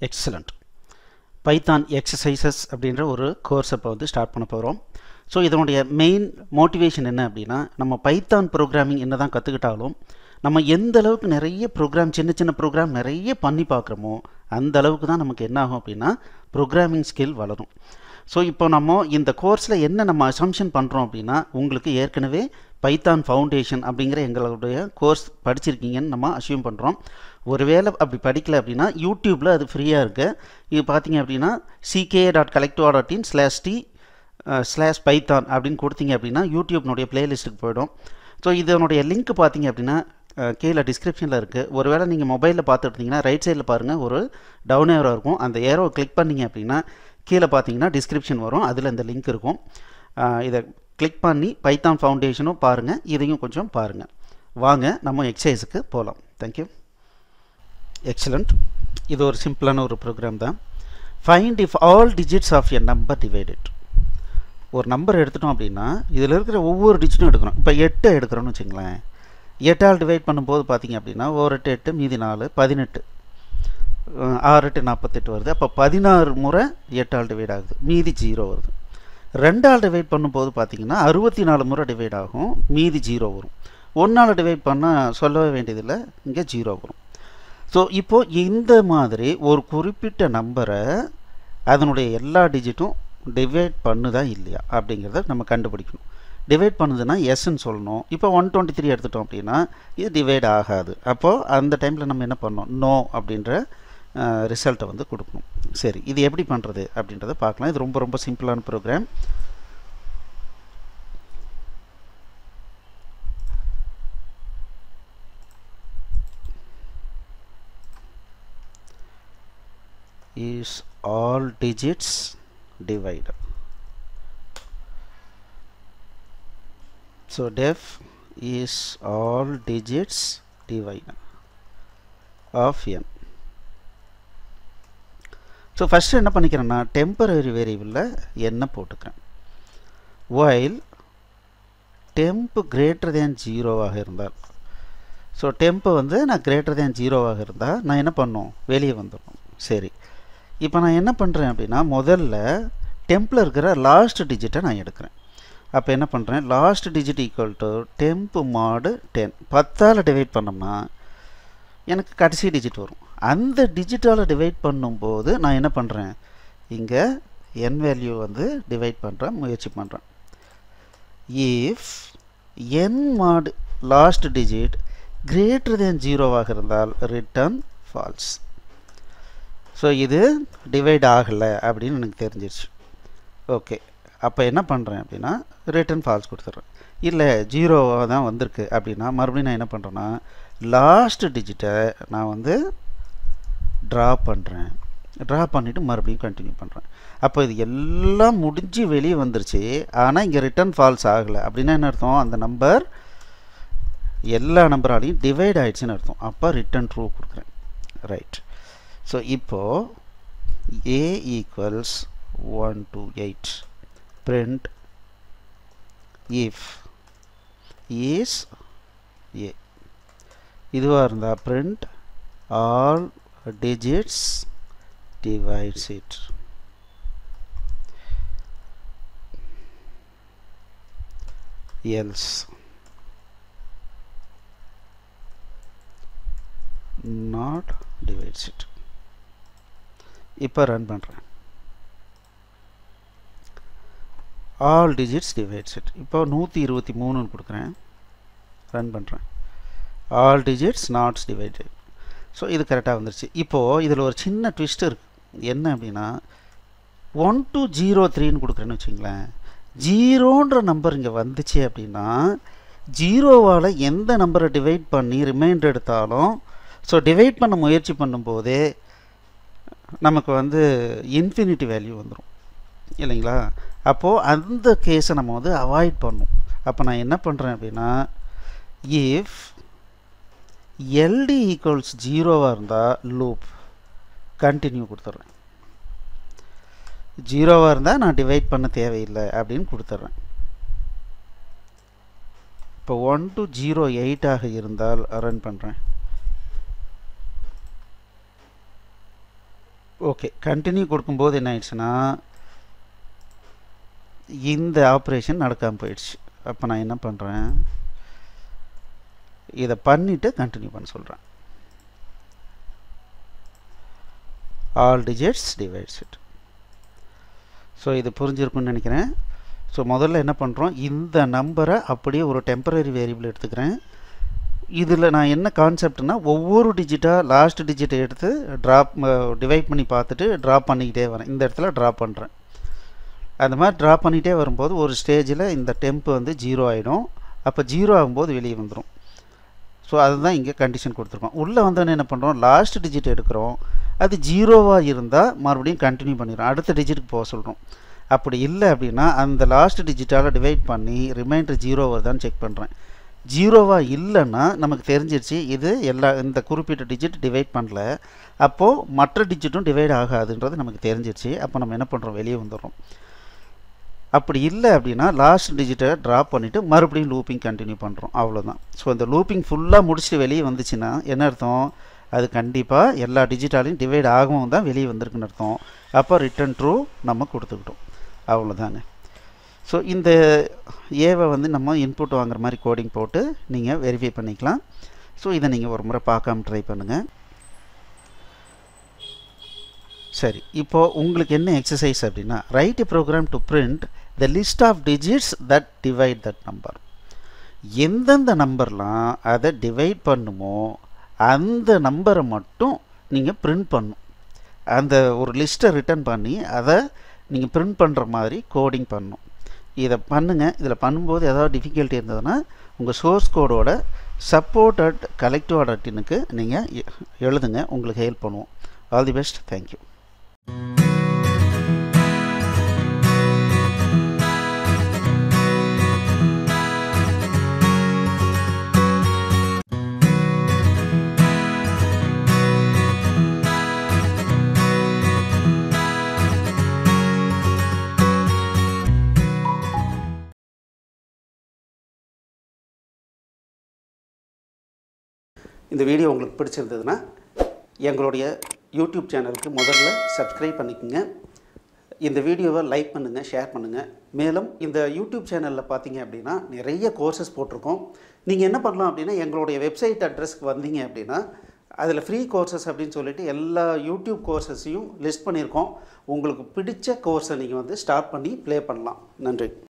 Excellent Python exercises அப்படின்ற ஒரு course இப்போ வந்து ஸ்டார்ட் பண்ண போகிறோம் ஸோ இதனுடைய மெயின் மோட்டிவேஷன் என்ன அப்படின்னா நம்ம பைத்தான் ப்ரோக்ராமிங் என்ன தான் கற்றுக்கிட்டாலும் நம்ம எந்த அளவுக்கு நிறைய ப்ரோக்ராம் சின்ன சின்ன ப்ரோக்ராம் நிறைய பண்ணி பார்க்குறோமோ அந்த அளவுக்கு தான் நமக்கு என்ன ஆகும் அப்படின்னா ப்ரோக்ராமிங் ஸ்கில் வளரும் ஸோ இப்போ நம்ம இந்த கோர்ஸில் என்ன நம்ம அசம்ஷன் பண்ணுறோம் அப்படின்னா உங்களுக்கு ஏற்கனவே பைத்தான் ஃபவுண்டேஷன் அப்படிங்கிற எங்களுடைய கோர்ஸ் படிச்சிருக்கீங்கன்னு நம்ம அசியூம் பண்ணுறோம் ஒருவேளை அப்படி படிக்கல அப்படின்னா யூடியூப்பில் அது ஃப்ரீயாக இருக்குது இது பார்த்தீங்க அப்படின்னா CK dot collectiva dot in slash D slash Python அப்படின்னு கொடுத்தீங்க அப்படின்னா யூடியூப்னுடைய பிளேலிஸ்ட்டுக்கு போயிடும் ஸோ இதனுடைய லிங்க் பார்த்தீங்க அப்படின்னா அஹ், கீழே டிஸ்கிரிப்ஷனில் இருக்குது ஒருவேளை நீங்கள் மொபைலில் பார்த்துருந்தீங்கன்னா ரைட் சைடில் பாருங்கள் ஒரு டவுன் ஏரோ இருக்கும் அந்த ஏரோவை கிளிக் பண்ணீங்க அப்படின்னா கீழே பார்த்தீங்கன்னா டிஸ்கிரிப்ஷன் வரும் அதில் இந்த லிங்க் இருக்கும் அஹ், இதை கிளிக் பண்ணி பைத்தான் ஃபவுண்டேஷனும் பாருங்கள் இதையும் கொஞ்சம் பாருங்கள் வாங்க நம்ம எக்ஸசைஸுக்கு போகலாம் தேங்க்யூ எக்ஸலண்ட் இது ஒரு சிம்பிளான ஒரு ப்ரோக்ராம் தான் find if all digits of a number divided ஒரு நம்பர் எடுத்துட்டோம் அப்படின்னா இதில் இருக்கிற ஒவ்வொரு டிஜிட்டும் எடுக்கணும் இப்போ எட்டு எடுக்கிறோன்னு வச்சுங்களேன் எட்டால் டிவைட் பண்ணும்போது பார்த்தீங்க அப்படின்னா ஒரு எட்டு எட்டு மீதி நாலு பதினெட்டு அஹ் ஆறு எட்டு நாற்பத்தெட்டு வருது அப்போ பதினாறு முறை எட்டால் டிவைட் ஆகுது மீதி ஜீரோ வருது ரெண்டால் டிவைட் பண்ணும்போது பார்த்தீங்கன்னா அறுபத்தி நாலு முறை டிவைட் ஆகும் மீதி ஜீரோ வரும் ஒன்றால் டிவைட் பண்ணால் சொல்லவே வேண்டியதில்லை இங்கே ஜீரோ வரும் ஸோ இப்போது இந்த மாதிரி ஒரு குறிப்பிட்ட நம்பரை அதனுடைய எல்லா டிஜிட்டும் டிவைட் பண்ணுதா இல்லையா அப்படிங்கிறத நம்ம கண்டுபிடிக்கணும் டிவைட் பண்ணுதுன்னா எஸ்ன்னு சொல்லணும் இப்போ ஒன் டுவெண்ட்டி த்ரீ எடுத்துட்டோம் அப்படின்னா இது டிவைட் ஆகாது அப்போது அந்த டைமில் நம்ம என்ன பண்ணோம் நோ அப்படின்ற ரிசல்ட்டை வந்து கொடுக்கணும் சரி இது எப்படி பண்ணுறது அப்படின்றத பார்க்கலாம் இது ரொம்ப ரொம்ப சிம்பிளான program is all digits divided. So def is all digits divided of n. So first என்ன பண்ணிக்கிறேன்னா டெம்பரரி வேரியபிளில் என்ன போட்டுக்கிறேன் while டெம்ப் கிரேட்டர் தேன் ஜீரோவாக இருந்தால் ஸோ டெம்பை வந்து நான் கிரேட்டர் தேன் ஜீரோவாக இருந்தால் நான் என்ன பண்ணும் வெளியே வந்துடணும் சரி இப்போ நான் என்ன பண்ணுறேன் அப்படின்னா முதல்ல டெம்பில் இருக்கிற லாஸ்ட் டிஜிட்டை நான் எடுக்கிறேன் அப்போ என்ன பண்ணுறேன் last digit equal to temp mod ten பத்தால் டிவைட் பண்ணோம்னா எனக்கு கடைசி டிஜிட் வரும் அந்த டிஜிட்டால் டிவைட் பண்ணும்போது நான் என்ன பண்ணுறேன் இங்கே என் வேல்யூ வந்து டிவைட் பண்ணுறேன் முயற்சி பண்ணுறேன் இஃப் என் மாடு லாஸ்ட் டிஜிட் கிரேட்டர் தேன் ஜீரோவாக இருந்தால் ரிட்டர்ன் ஃபால்ஸ் ஸோ இது டிவைட் ஆகலை அப்படின்னு எனக்கு தெரிஞ்சிருச்சு ஓகே அப்போ என்ன பண்ணுறேன் அப்படின்னா ரிட்டர்ன் ஃபால்ஸ் கொடுத்துட்றேன் இல்லை ஜீரோவாக தான் வந்திருக்கு அப்படின்னா மறுபடியும் நான் என்ன பண்ணுறேன்னா லாஸ்ட் டிஜிட்டை நான் வந்து ட்ரா பண்ணுறேன் ட்ரா பண்ணிவிட்டு மறுபடியும் கண்டினியூ பண்ணுறேன் அப்போ இது எல்லாம் முடிஞ்சு வெளியே வந்துருச்சு ஆனால் இங்கே ரிட்டர்ன் ஃபால்ஸ் ஆகலை அப்படின்னா என்ன அர்த்தம் அந்த நம்பர் எல்லா நம்பராலையும் டிவைட் ஆயிடுச்சுன்னு அர்த்தம் அப்போ ரிட்டர்ன் ட்ரூ கொடுக்குறேன் ரைட் ஸோ இப்போது A equals one two eight print if is A இதுவாக இருந்தால் print all digits divides it else not divides it இப்போ ரன் பண்ணுறேன் ஆல் டிஜிட்ஸ் டிவைட்ஸ் இட் இப்போ நூற்றி இருபத்தி மூணுன்னு கொடுக்குறேன் ரன் பண்ணுறேன் all digits nots divided so இது கரெக்டாக வந்துருச்சு இப்போது இதில் ஒரு சின்ன ட்விஸ்ட் இருக்குது என்ன அப்படின்னா ஒன் டூ ஜீரோ த்ரீன்னு கொடுக்குறேன்னு வச்சுங்களேன் ஜீரோன்ற நம்பர் இங்கே வந்துச்சு அப்படின்னா ஜீரோவால் எந்த நம்பரை டிவைட் பண்ணி ரிமைண்டர் எடுத்தாலும் ஸோ டிவைட் பண்ண முயற்சி பண்ணும்போதே நமக்கு வந்து இன்ஃபினிட்டி வேல்யூ வந்துடும் இல்லைங்களா அப்போது அந்த கேஸை நம்ம வந்து அவாய்ட் பண்ணும் அப்போ நான் என்ன பண்ணுறேன் அப்படின்னா இஃப் எல்டி ஈக்குவல்ஸ் ஜீரோவாக இருந்தால் லூப் கண்டினியூ கொடுத்துட்றேன் ஜீரோவாக இருந்தால் நான் டிவைட் பண்ண தேவையில்லை அப்படின்னு கொடுத்துட்றேன் இப்போ ஒன் டு ஜீரோ எயிட்டாக இருந்தால் ரன் பண்ணுறேன் ஓகே கண்டினியூ கொடுக்கும்போது என்ன ஆயிடுச்சுன்னா இந்த ஆப்ரேஷன் நடக்காமல் போயிடுச்சு அப்போ நான் என்ன பண்ணுறேன் இதை பண்ணிவிட்டு கண்டினியூ பண்ண சொல்கிறேன் all digits divides it so இது புரிஞ்சிருக்குன்னு நினைக்கிறேன் ஸோ முதல்ல என்ன பண்ணுறோம் இந்த நம்பரை அப்படியே ஒரு டெம்பரரி வேரியபிள் எடுத்துக்கிறேன் இதில் நான் என்ன கான்செப்ட்னா ஒவ்வொரு டிஜிட்டாக லாஸ்ட் டிஜிட்டை எடுத்து ட்ராப் டிவைட் பண்ணி பார்த்துட்டு ட்ராப் பண்ணிக்கிட்டே வரேன் இந்த இடத்துல ட்ராப் பண்ணுறேன் அந்த மாதிரி ட்ராப் பண்ணிகிட்டே வரும்போது ஒரு ஸ்டேஜில் இந்த டெம்ப் வந்து ஜீரோ ஆகிடும் அப்போ ஜீரோ ஆகும்போது வெளியே வந்துடும் ஸோ அதுதான் இங்கே கண்டிஷன் கொடுத்துருக்கோம் உள்ளே வந்தோன்னே என்ன பண்ணுறோம் லாஸ்ட் டிஜிட் எடுக்கிறோம் அது ஜீரோவாக இருந்தால் மறுபடியும் கண்டினியூ பண்ணிடுறோம் அடுத்த டிஜிட்டுக்கு போக சொல்கிறோம் அப்படி இல்லை அப்படின்னா அந்த லாஸ்ட் டிஜிட்டால் டிவைட் பண்ணி ரிமைண்டர் ஜீரோ வருதான்னு செக் பண்ணுறேன் ஜீரோவாக இல்லைன்னா நமக்கு தெரிஞ்சிருச்சு இது எல்லா இந்த குறிப்பிட்ட டிஜிட் டிவைட் பண்ணல அப்போது மற்ற டிஜிட்டும் டிவைட் ஆகாதுன்றது நமக்கு தெரிஞ்சிருச்சு அப்போ நம்ம என்ன பண்ணுறோம் வெளியே வந்துடுறோம் அப்படி இல்லை அப்படின்னா லாஸ்ட் டிஜிட்டை ட்ராப் பண்ணிவிட்டு மறுபடியும் லூப்பிங் கண்டினியூ பண்ணுறோம் அவ்வளோதான் ஸோ இந்த லூப்பிங் ஃபுல்லாக முடிச்சுட்டு வெளியே வந்துச்சுன்னா என்ன அர்த்தம் அது கண்டிப்பாக எல்லா டிஜிட்டாலையும் டிவைட் ஆகவும் தான் வெளியே வந்திருக்குன்னு அர்த்தம் அப்போ ரிட்டன் ட்ரூ நம்ம கொடுத்துக்கிட்டோம் அவ்வளோதாங்க ஸோ இந்த ஏவை வந்து நம்ம இன்புட் வாங்குற மாதிரி கோடிங் போட்டு நீங்கள் வெரிஃபை பண்ணிக்கலாம் ஸோ இதை நீங்கள் ஒரு முறை பார்க்காம ட்ரை பண்ணுங்கள் சரி இப்போது உங்களுக்கு என்ன எக்ஸசைஸ் அப்படின்னா write program to print the list of digits that divide that number எந்தெந்த நம்பர்லாம் அதை டிவைட் பண்ணுமோ அந்த நம்பரை மட்டும் நீங்கள் பிரிண்ட் பண்ணும் அந்த ஒரு லிஸ்ட்டை ரிட்டர்ன் பண்ணி அதை நீங்கள் பிரிண்ட் பண்ணுற மாதிரி கோடிங் பண்ணும் இதை பண்ணுங்கள் இதில் பண்ணும்போது ஏதாவது டிஃபிகல்ட்டி இருந்ததுன்னா உங்கள் சோர்ஸ் கோடோட சப்போர்ட் அட் கலெக்டிவ் அட்டினுக்கு நீங்கள் எழுதுங்க உங்களுக்கு ஹெல்ப் பண்ணுவோம் ஆல் தி பெஸ்ட் தேங்க்யூ இந்த வீடியோ உங்களுக்கு பிடிச்சிருந்ததுன்னா எங்களுடைய யூடியூப் சேனலுக்கு முதல்ல சப்ஸ்கிரைப் பண்ணிக்கோங்க இந்த வீடியோவை லைக் பண்ணுங்கள் ஷேர் பண்ணுங்கள் மேலும் இந்த யூடியூப் சேனலில் பார்த்தீங்க அப்படின்னா நிறைய கோர்சஸ் போட்டிருக்கோம் நீங்கள் என்ன பண்ணலாம் அப்படின்னா எங்களுடைய வெப்சைட் அட்ரஸ்க்கு வந்தீங்க அப்படின்னா அதில் ஃப்ரீ கோர்சஸ் அப்படின்னு சொல்லிட்டு எல்லா யூடியூப் கோர்சஸையும் லிஸ்ட் பண்ணியிருக்கோம் உங்களுக்கு பிடிச்ச கோர்ஸை நீங்கள் வந்து ஸ்டார்ட் பண்ணி ப்ளே பண்ணலாம் நன்றி